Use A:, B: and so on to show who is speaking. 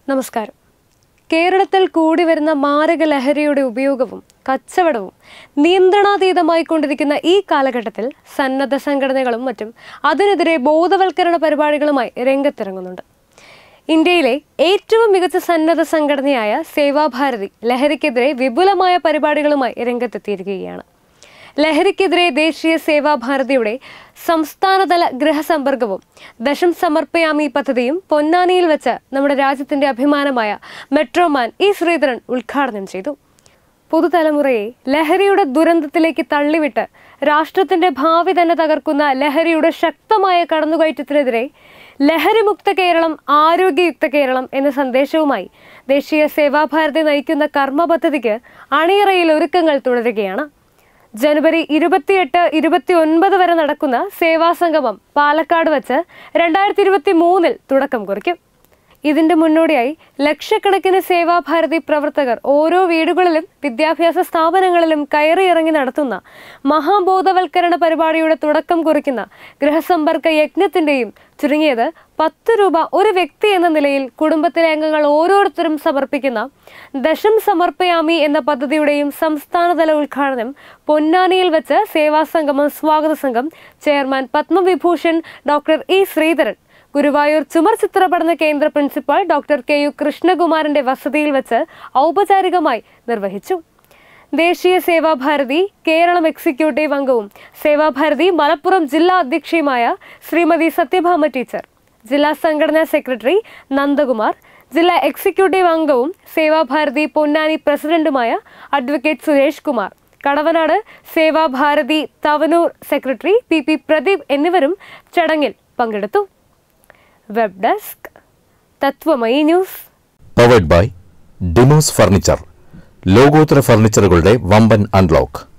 A: നമസ്കാരം കേരളത്തിൽ കൂടി വരുന്ന മാരക ലഹരിയുടെ ഉപയോഗവും കച്ചവടവും നിയന്ത്രണാതീതമായി കൊണ്ടിരിക്കുന്ന ഈ കാലഘട്ടത്തിൽ സന്നദ്ധ സംഘടനകളും മറ്റും അതിനെതിരെ ബോധവൽക്കരണ പരിപാടികളുമായി രംഗത്തിറങ്ങുന്നുണ്ട് ഇന്ത്യയിലെ ഏറ്റവും മികച്ച സന്നദ്ധ സംഘടനയായ സേവാഭാരതി ലഹരിക്കെതിരെ വിപുലമായ പരിപാടികളുമായി രംഗത്തെത്തിയിരിക്കുകയാണ് ലഹരിക്കെതിരെ ദേശീയ സേവാഭാരതിയുടെ സംസ്ഥാനതല ഗൃഹസമ്പർക്കവും ദശം സമർപ്പയാമി പദ്ധതിയും പൊന്നാനിയിൽ വെച്ച് നമ്മുടെ രാജ്യത്തിന്റെ അഭിമാനമായ മെട്രോമാൻ ഇ ശ്രീധരൻ ഉദ്ഘാടനം ചെയ്തു പുതുതലമുറയെ ലഹരിയുടെ ദുരന്തത്തിലേക്ക് തള്ളിവിട്ട് രാഷ്ട്രത്തിന്റെ ഭാവി തന്നെ തകർക്കുന്ന ലഹരിയുടെ ശക്തമായ കടന്നുകയറ്റത്തിനെതിരെ ലഹരിമുക്ത കേരളം ആരോഗ്യയുക്ത കേരളം എന്ന സന്ദേശവുമായി ദേശീയ സേവാഭാരതി നയിക്കുന്ന കർമ്മ പദ്ധതിക്ക് അണിയറയിൽ ഒരുക്കങ്ങൾ തുടരുകയാണ് ജനുവരി ഇരുപത്തിയെട്ട് ഇരുപത്തി ഒൻപത് വരെ നടക്കുന്ന സേവാ സംഗമം പാലക്കാട് വച്ച് രണ്ടായിരത്തി ഇരുപത്തി മൂന്നിൽ തുടക്കം കുറിക്കും ഇതിന്റെ മുന്നോടിയായി ലക്ഷക്കണക്കിന് സേവാഭാരതി പ്രവർത്തകർ ഓരോ വീടുകളിലും വിദ്യാഭ്യാസ സ്ഥാപനങ്ങളിലും കയറിയിറങ്ങി നടത്തുന്ന മഹാബോധവൽക്കരണ പരിപാടിയുടെ തുടക്കം കുറിക്കുന്ന ഗൃഹസമ്പർക്ക യജ്ഞത്തിന്റെയും ചുരുങ്ങിയത് പത്ത് രൂപ ഒരു വ്യക്തി എന്ന നിലയിൽ കുടുംബത്തിലെ അംഗങ്ങൾ ഓരോരുത്തരും സമർപ്പിക്കുന്ന ദശം സമർപ്പയാമി എന്ന പദ്ധതിയുടെയും സംസ്ഥാനതല ഉദ്ഘാടനം പൊന്നാനിയിൽ വെച്ച് സേവാ സംഗമം സ്വാഗത സംഘം chairman Padma Vibhushan doctor E Sreedharan Guruvayur ചുമർ ചിത്രപഠന കേന്ദ്ര പ്രിൻസിപ്പൽ ഡോക്ടർ കെ യു കൃഷ്ണകുമാറിന്റെ വസതിയിൽ വെച്ച് ഔപചാരികമായി നിർവഹിച്ചു ദേശീയ സേവാഭാരതി കേരളം എക്സിക്യൂട്ടീവ് അംഗവും സേവാഭാരതി മലപ്പുറം ജില്ലാ അധ്യക്ഷയുമായ ശ്രീമതി സത്യഭാമ ടീച്ചർ ജില്ലാ സംഘടനാ സെക്രട്ടറി നന്ദകുമാർ ജില്ലാ എക്സിക്യൂട്ടീവ് അംഗവും സേവാഭാരതി പൊന്നാനി പ്രസിഡന്റുമായ advocate Suresh Kumar Kadavanad Sevabharathi Thavanur secretary P P Pradeep എന്നിവരും ചടങ്ങിൽ പങ്കെടുത്തു web desk Tatvamayi news
B: powered by Demos furniture ലോകോത്തര ഫർണിച്ചറുകളുടെ വമ്പൻ അൺലോക്ക്